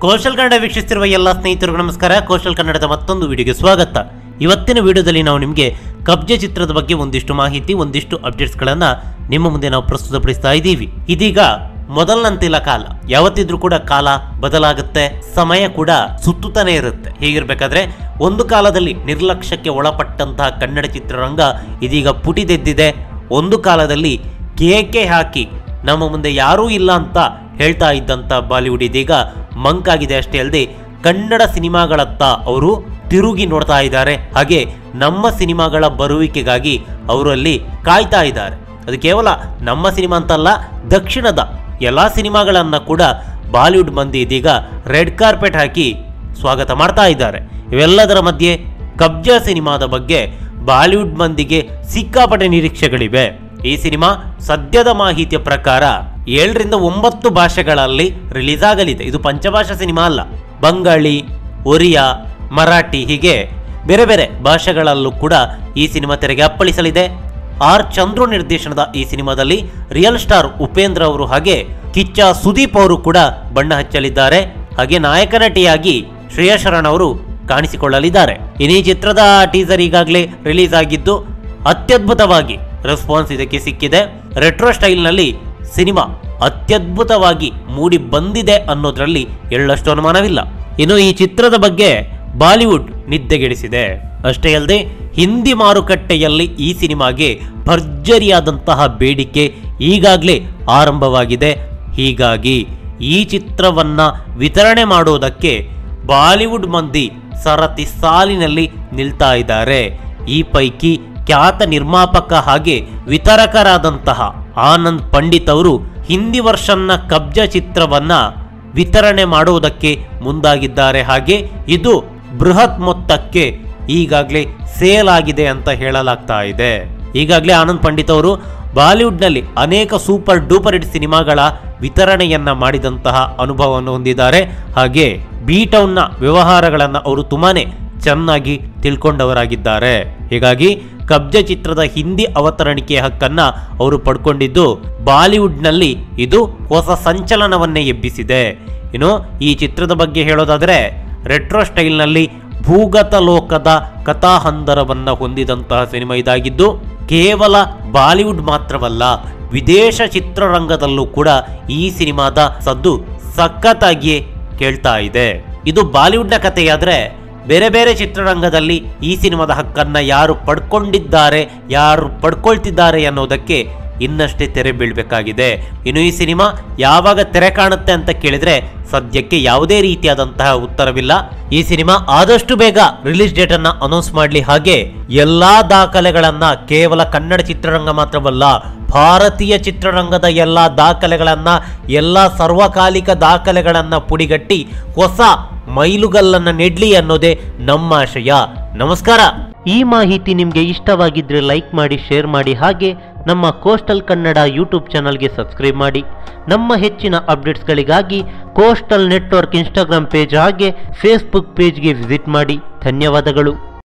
ಕೋಶಲ್ ಕನ್ನಡ ವೀಕ್ಷಿಸ್ತಿರುವ ಎಲ್ಲ ಸ್ನೇಹಿತರಿಗೂ ನಮಸ್ಕಾರ ಕೋಶಲ್ ಕನ್ನಡದ ಮತ್ತೊಂದು ವಿಡಿಯೋಗೆ ಸ್ವಾಗತ ಇವತ್ತಿನ ವಿಡಿಯೋದಲ್ಲಿ ನಾವು ನಿಮಗೆ ಕಬ್ಜೆ ಚಿತ್ರದ ಬಗ್ಗೆ ಒಂದಿಷ್ಟು ಮಾಹಿತಿ ಒಂದಿಷ್ಟು ಅಪ್ಡೇಟ್ಸ್ಗಳನ್ನು ನಿಮ್ಮ ಮುಂದೆ ನಾವು ಪ್ರಸ್ತುತಪಡಿಸ್ತಾ ಇದ್ದೀವಿ ಇದೀಗ ಮೊದಲನಂತಿಲ್ಲ ಕಾಲ ಯಾವತ್ತಿದ್ರೂ ಕೂಡ ಕಾಲ ಬದಲಾಗುತ್ತೆ ಸಮಯ ಕೂಡ ಸುತ್ತುತ್ತಾನೆ ಇರುತ್ತೆ ಹೀಗಿರ್ಬೇಕಾದ್ರೆ ಒಂದು ಕಾಲದಲ್ಲಿ ನಿರ್ಲಕ್ಷ್ಯಕ್ಕೆ ಒಳಪಟ್ಟಂತಹ ಕನ್ನಡ ಚಿತ್ರರಂಗ ಇದೀಗ ಪುಟಿದೆದ್ದಿದೆ ಒಂದು ಕಾಲದಲ್ಲಿ ಕೇಕೆ ಹಾಕಿ ನಮ್ಮ ಮುಂದೆ ಯಾರೂ ಇಲ್ಲ ಅಂತ ಹೇಳ್ತಾ ಇದ್ದಂಥ ಬಾಲಿವುಡ್ ಇದೀಗ ಮಂಕಾಗಿದೆ ಅಷ್ಟೇ ಅಲ್ಲದೆ ಕನ್ನಡ ಸಿನಿಮಾಗಳತ್ತ ಅವರು ತಿರುಗಿ ನೋಡ್ತಾ ಇದ್ದಾರೆ ಹಾಗೆ ನಮ್ಮ ಸಿನಿಮಾಗಳ ಬರುವಿಕೆಗಾಗಿ ಅವರು ಅಲ್ಲಿ ಕಾಯ್ತಾ ಇದ್ದಾರೆ ಅದು ಕೇವಲ ನಮ್ಮ ಸಿನಿಮಾ ಅಂತಲ್ಲ ದಕ್ಷಿಣದ ಎಲ್ಲ ಸಿನಿಮಾಗಳನ್ನು ಕೂಡ ಬಾಲಿವುಡ್ ಮಂದಿ ಇದೀಗ ರೆಡ್ ಕಾರ್ಪೆಟ್ ಹಾಕಿ ಸ್ವಾಗತ ಮಾಡ್ತಾ ಇದ್ದಾರೆ ಇವೆಲ್ಲದರ ಮಧ್ಯೆ ಕಬ್ಜಾ ಸಿನಿಮಾದ ಬಗ್ಗೆ ಬಾಲಿವುಡ್ ಮಂದಿಗೆ ಸಿಕ್ಕಾಪಟ್ಟೆ ನಿರೀಕ್ಷೆಗಳಿವೆ ಈ ಸಿನಿಮಾ ಸದ್ಯದ ಮಾಹಿತಿಯ ಪ್ರಕಾರ ಏಳರಿಂದ ಒಂಬತ್ತು ಭಾಷೆಗಳಲ್ಲಿ ರಿಲೀಸ್ ಆಗಲಿದೆ ಇದು ಪಂಚಭಾಷಾ ಸಿನಿಮಾ ಅಲ್ಲ ಬಂಗಾಳಿ ಒರಿಯಾ ಮರಾಠಿ ಹೀಗೆ ಬೇರೆ ಬೇರೆ ಭಾಷೆಗಳಲ್ಲೂ ಕೂಡ ಈ ಸಿನಿಮಾ ತೆರೆಗೆ ಅಪ್ಪಳಿಸಲಿದೆ ಆರ್ ಚಂದ್ರು ನಿರ್ದೇಶನದ ಈ ಸಿನಿಮಾದಲ್ಲಿ ರಿಯಲ್ ಸ್ಟಾರ್ ಉಪೇಂದ್ರ ಅವರು ಹಾಗೆ ಕಿಚ್ಚ ಸುದೀಪ್ ಅವರು ಕೂಡ ಬಣ್ಣ ಹಚ್ಚಲಿದ್ದಾರೆ ಹಾಗೆ ನಾಯಕ ನಟಿಯಾಗಿ ಶ್ರೇಯಾ ಶರಣ್ ಅವರು ಕಾಣಿಸಿಕೊಳ್ಳಲಿದ್ದಾರೆ ಇನ್ನು ಈ ಚಿತ್ರದ ಟೀಸರ್ ಈಗಾಗಲೇ ರಿಲೀಸ್ ಆಗಿದ್ದು ಅತ್ಯದ್ಭುತವಾಗಿ ರೆಸ್ಪಾನ್ಸ್ ಇದಕ್ಕೆ ಸಿಕ್ಕಿದೆ ರೆಟ್ರೋ ಸ್ಟೈಲ್ನಲ್ಲಿ ಸಿನಿಮಾ ಅತ್ಯದ್ಭುತವಾಗಿ ಮೂಡಿ ಬಂದಿದೆ ಅನ್ನೋದ್ರಲ್ಲಿ ಎಳ್ಳಷ್ಟು ಅನುಮಾನವಿಲ್ಲ ಇನ್ನು ಈ ಚಿತ್ರದ ಬಗ್ಗೆ ಬಾಲಿವುಡ್ ನಿದ್ದೆಗೆಡಿಸಿದೆ ಅಷ್ಟೇ ಅಲ್ಲದೆ ಹಿಂದಿ ಮಾರುಕಟ್ಟೆಯಲ್ಲಿ ಈ ಸಿನಿಮಾಗೆ ಭರ್ಜರಿಯಾದಂತಹ ಬೇಡಿಕೆ ಈಗಾಗಲೇ ಆರಂಭವಾಗಿದೆ ಹೀಗಾಗಿ ಈ ಚಿತ್ರವನ್ನ ವಿತರಣೆ ಮಾಡೋದಕ್ಕೆ ಬಾಲಿವುಡ್ ಮಂದಿ ಸರತಿ ಸಾಲಿನಲ್ಲಿ ನಿಲ್ತಾ ಇದ್ದಾರೆ ಈ ಪೈಕಿ ಖ್ಯಾತ ನಿರ್ಮಾಪಕ ಹಾಗೆ ವಿತರಕರಾದಂತಹ ಆನಂದ್ ಪಂಡಿತ್ ಅವರು ಹಿಂದಿ ವರ್ಷನ್ನ ಕಬ್ಜಾ ಚಿತ್ರವನ್ನ ವಿತರಣೆ ಮಾಡುವುದಕ್ಕೆ ಮುಂದಾಗಿದ್ದಾರೆ ಹಾಗೆ ಇದು ಬೃಹತ್ ಮೊತ್ತಕ್ಕೆ ಈಗಾಗಲೇ ಸೇಲ್ ಆಗಿದೆ ಅಂತ ಹೇಳಲಾಗ್ತಾ ಇದೆ ಈಗಾಗಲೇ ಆನಂದ್ ಪಂಡಿತ್ ಅವರು ಬಾಲಿವುಡ್ನಲ್ಲಿ ಅನೇಕ ಸೂಪರ್ ಡೂಪರ್ ಹಿಟ್ ಸಿನಿಮಾಗಳ ವಿತರಣೆಯನ್ನ ಮಾಡಿದಂತಹ ಅನುಭವವನ್ನು ಹೊಂದಿದ್ದಾರೆ ಹಾಗೆ ಬಿ ಟೌನ್ನ ವ್ಯವಹಾರಗಳನ್ನು ಅವರು ತುಂಬಾನೇ ಚೆನ್ನಾಗಿ ತಿಳ್ಕೊಂಡವರಾಗಿದ್ದಾರೆ ಹೀಗಾಗಿ ಕಬ್ಜ ಚಿತ್ರದ ಹಿಂದಿ ಅವತರಣಿಕೆಯ ಹಕ್ಕನ್ನ ಅವರು ಪಡ್ಕೊಂಡಿದ್ದು ಬಾಲಿವುಡ್ನಲ್ಲಿ ಇದು ಹೊಸ ಸಂಚಲನವನ್ನೇ ಎಬ್ಬಿಸಿದೆ ಇನ್ನು ಈ ಚಿತ್ರದ ಬಗ್ಗೆ ಹೇಳೋದಾದರೆ ರೆಟ್ರೋ ಸ್ಟೈಲ್ನಲ್ಲಿ ಭೂಗತ ಲೋಕದ ಕಥಾಹಂದರವನ್ನ ಹೊಂದಿದಂತಹ ಸಿನಿಮಾ ಇದಾಗಿದ್ದು ಕೇವಲ ಬಾಲಿವುಡ್ ಮಾತ್ರವಲ್ಲ ವಿದೇಶ ಚಿತ್ರರಂಗದಲ್ಲೂ ಕೂಡ ಈ ಸಿನಿಮಾದ ಸದ್ದು ಸಖತ್ತಾಗಿಯೇ ಕೇಳ್ತಾ ಇದೆ ಇದು ಬಾಲಿವುಡ್ನ ಕಥೆಯಾದ್ರೆ ಬೇರೆ ಬೇರೆ ಚಿತ್ರರಂಗದಲ್ಲಿ ಈ ಸಿನಿಮಾದ ಹಕ್ಕನ್ನ ಯಾರು ಪಡ್ಕೊಂಡಿದ್ದಾರೆ ಯಾರು ಪಡ್ಕೊಳ್ತಿದ್ದಾರೆ ಅನ್ನೋದಕ್ಕೆ ಇನ್ನಷ್ಟೇ ತೆರೆ ಬೀಳ್ಬೇಕಾಗಿದೆ ಇನ್ನು ಈ ಸಿನಿಮಾ ಯಾವಾಗ ತೆರೆ ಕಾಣುತ್ತೆ ಅಂತ ಕೇಳಿದ್ರೆ ಸದ್ಯಕ್ಕೆ ಯಾವುದೇ ರೀತಿಯಾದಂತಹ ಉತ್ತರವಿಲ್ಲ ಈ ಸಿನಿಮಾ ಆದಷ್ಟು ಬೇಗ ರಿಲೀಸ್ ಡೇಟ್ ಅನ್ನ ಅನೌನ್ಸ್ ಮಾಡಲಿ ಹಾಗೆ ಎಲ್ಲಾ ದಾಖಲೆಗಳನ್ನ ಕೇವಲ ಕನ್ನಡ ಚಿತ್ರರಂಗ ಮಾತ್ರವಲ್ಲ ಭಾರತೀಯ ಚಿತ್ರರಂಗದ ಎಲ್ಲ ದಾಖಲೆಗಳನ್ನ ಎಲ್ಲ ಸರ್ವಕಾಲಿಕ ದಾಖಲೆಗಳನ್ನ ಪುಡಿಗಟ್ಟಿ ಹೊಸ ಮೈಲುಗಲ್ಲನ್ನ ನೆಡ್ಲಿ ಅನ್ನೋದೇ ನಮ್ಮ ಆಶಯ ನಮಸ್ಕಾರ ಈ ಮಾಹಿತಿ ನಿಮಗೆ ಇಷ್ಟವಾಗಿದ್ರೆ ಲೈಕ್ ಮಾಡಿ ಶೇರ್ ಮಾಡಿ ಹಾಗೆ ನಮ್ಮ ಕೋಸ್ಟಲ್ ಕನ್ನಡ ಯೂಟ್ಯೂಬ್ ಚಾನಲ್ಗೆ ಸಬ್ಸ್ಕ್ರೈಬ್ ಮಾಡಿ ನಮ್ಮ ಹೆಚ್ಚಿನ ಅಪ್ಡೇಟ್ಸ್ಗಳಿಗಾಗಿ ಕೋಸ್ಟಲ್ ನೆಟ್ವರ್ಕ್ ಇನ್ಸ್ಟಾಗ್ರಾಮ್ ಪೇಜ್ ಹಾಗೆ ಫೇಸ್ಬುಕ್ ಪೇಜ್ಗೆ ವಿಸಿಟ್ ಮಾಡಿ ಧನ್ಯವಾದಗಳು